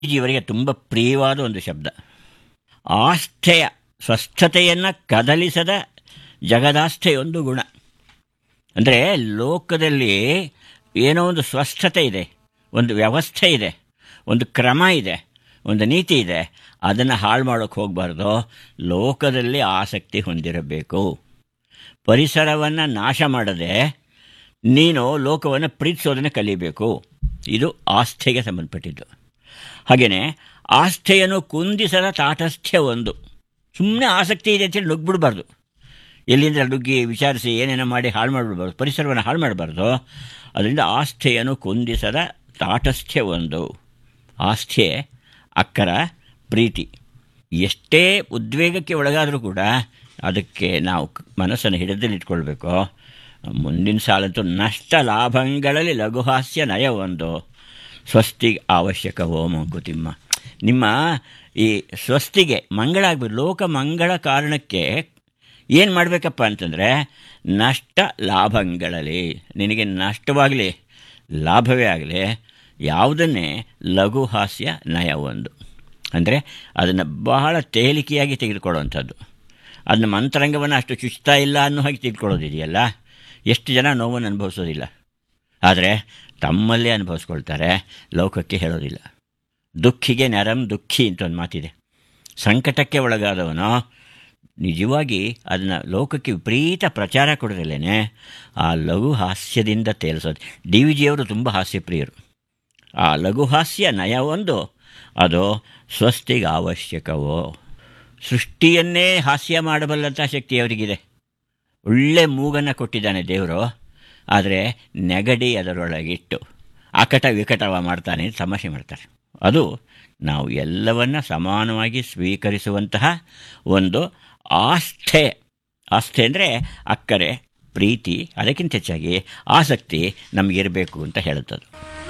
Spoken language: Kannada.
ಜೀವರಿಗೆ ತುಂಬ ಪ್ರಿಯವಾದ ಒಂದು ಶಬ್ದ ಆಸ್ಥೆಯ ಸ್ವಸ್ಥತೆಯನ್ನು ಕದಲಿಸದ ಜಗದಾಸ್ಥೆಯೊಂದು ಗುಣ ಅಂದರೆ ಲೋಕದಲ್ಲಿ ಏನೋ ಒಂದು ಸ್ವಸ್ಥತೆ ಇದೆ ಒಂದು ವ್ಯವಸ್ಥೆ ಇದೆ ಒಂದು ಕ್ರಮ ಇದೆ ಒಂದು ನೀತಿ ಇದೆ ಅದನ್ನು ಹಾಳು ಮಾಡೋಕ್ಕೆ ಹೋಗಬಾರ್ದು ಲೋಕದಲ್ಲಿ ಆಸಕ್ತಿ ಹೊಂದಿರಬೇಕು ಪರಿಸರವನ್ನು ನಾಶ ಮಾಡದೆ ನೀನು ಲೋಕವನ್ನು ಪ್ರೀತಿಸೋದನ್ನು ಕಲಿಬೇಕು ಇದು ಆಸ್ಥೆಗೆ ಸಂಬಂಧಪಟ್ಟಿದ್ದು ಹಾಗೆಯೇ ಆಸ್ಥೆಯನ್ನು ಕುಂದಿಸದ ತಾಟಸ್ಥ್ಯ ಒಂದು ಸುಮ್ಮನೆ ಆಸಕ್ತಿ ಇದೆ ಅಂತೇಳಿ ನುಗ್ಬಿಡ್ಬಾರ್ದು ಎಲ್ಲಿಂದ ನುಗ್ಗಿ ವಿಚಾರಿಸಿ ಏನೇನೋ ಮಾಡಿ ಹಾಳು ಮಾಡಿಬಿಡ್ಬಾರ್ದು ಪರಿಸರವನ್ನು ಹಾಳು ಮಾಡಬಾರ್ದು ಅದರಿಂದ ಆಸ್ಥೆಯನ್ನು ಕುಂದಿಸದ ತಾಟಸ್ಥ್ಯ ಒಂದು ಆಸ್ಥೆ ಅಕ್ಕರ ಪ್ರೀತಿ ಎಷ್ಟೇ ಉದ್ವೇಗಕ್ಕೆ ಒಳಗಾದರೂ ಕೂಡ ಅದಕ್ಕೆ ನಾವು ಮನಸ್ಸನ್ನು ಹಿಡಿದಲ್ಲಿಟ್ಕೊಳ್ಬೇಕು ಮುಂದಿನ ಸಾಲಂತೂ ನಷ್ಟ ಲಾಭಗಳಲ್ಲಿ ಲಘುಹಾಸ್ಯ ನಯ ಒಂದು ಸ್ವಸ್ತಿಗೆ ಅವಶ್ಯಕವೋ ಮಂಕುತಿಮ್ಮ ನಿಮ್ಮ ಈ ಸ್ವಸ್ತಿಗೆ ಮಂಗಳ ಆಗ್ಬೇಕು ಲೋಕ ಮಂಗಳ ಕಾರಣಕ್ಕೆ ಏನು ಮಾಡಬೇಕಪ್ಪ ಅಂತಂದರೆ ನಷ್ಟ ಲಾಭಗಳಲ್ಲಿ ನಿನಗೆ ನಷ್ಟವಾಗಲಿ ಲಾಭವೇ ಆಗಲಿ ಯಾವುದನ್ನೇ ಲಘು ಹಾಸ್ಯ ನಯ ಒಂದು ಅಂದರೆ ಅದನ್ನು ಬಹಳ ತೇಲಿಕೆಯಾಗಿ ತೆಗೆದುಕೊಳ್ಳುವಂಥದ್ದು ಅದನ್ನ ಮಂತ್ರಾಂಗವನ್ನು ಅಷ್ಟು ಚುಚ್ತಾ ಇಲ್ಲ ಅನ್ನೋ ಹಾಗೆ ತೆಗೆದುಕೊಳ್ಳೋದಿದೆಯಲ್ಲ ಎಷ್ಟು ಜನ ನೋವನ್ನು ಅನುಭವಿಸೋದಿಲ್ಲ ಆದರೆ ತಮ್ಮಲ್ಲೇ ಅನುಭವಿಸ್ಕೊಳ್ತಾರೆ ಲೋಕಕ್ಕೆ ಹೇಳೋದಿಲ್ಲ ದುಃಖಿಗೆ ನರಂ ದುಃಖಿ ಅಂತ ಒಂದು ಮಾತಿದೆ ಸಂಕಟಕ್ಕೆ ಒಳಗಾದವನು ನಿಜವಾಗಿ ಅದನ್ನು ಲೋಕಕ್ಕೆ ವಿಪರೀತ ಪ್ರಚಾರ ಕೊಡೋದಿಲ್ಲೇ ಆ ಲಘು ಹಾಸ್ಯದಿಂದ ತೇಲಿಸೋದು ಡಿ ವಿ ಜಿಯವರು ತುಂಬ ಹಾಸ್ಯಪ್ರಿಯರು ಆ ಲಘು ಹಾಸ್ಯ ನಯ ಒಂದು ಅದು ಸ್ವಸ್ತಿಗೆ ಅವಶ್ಯಕವೋ ಸೃಷ್ಟಿಯನ್ನೇ ಹಾಸ್ಯ ಮಾಡಬಲ್ಲಂಥ ಶಕ್ತಿ ಅವರಿಗಿದೆ ಒಳ್ಳೆ ಮೂಗನ್ನು ಕೊಟ್ಟಿದ್ದಾನೆ ದೇವರು ಆದರೆ ನೆಗಡಿ ಅದರೊಳಗಿಟ್ಟು ಅಕಟ ವಿಕಟವ ಮಾಡ್ತಾನೆ ತಮಾಷೆ ಮಾಡ್ತಾರೆ ಅದು ನಾವು ಎಲ್ಲವನ್ನ ಸಮಾನವಾಗಿ ಸ್ವೀಕರಿಸುವಂತಹ ಒಂದು ಆಸ್ಥೆ ಆಸ್ಥೆ ಅಂದರೆ ಅಕ್ಕರೆ ಪ್ರೀತಿ ಅದಕ್ಕಿಂತ ಹೆಚ್ಚಾಗಿ ಆಸಕ್ತಿ ನಮಗಿರಬೇಕು ಅಂತ ಹೇಳುತ್ತದು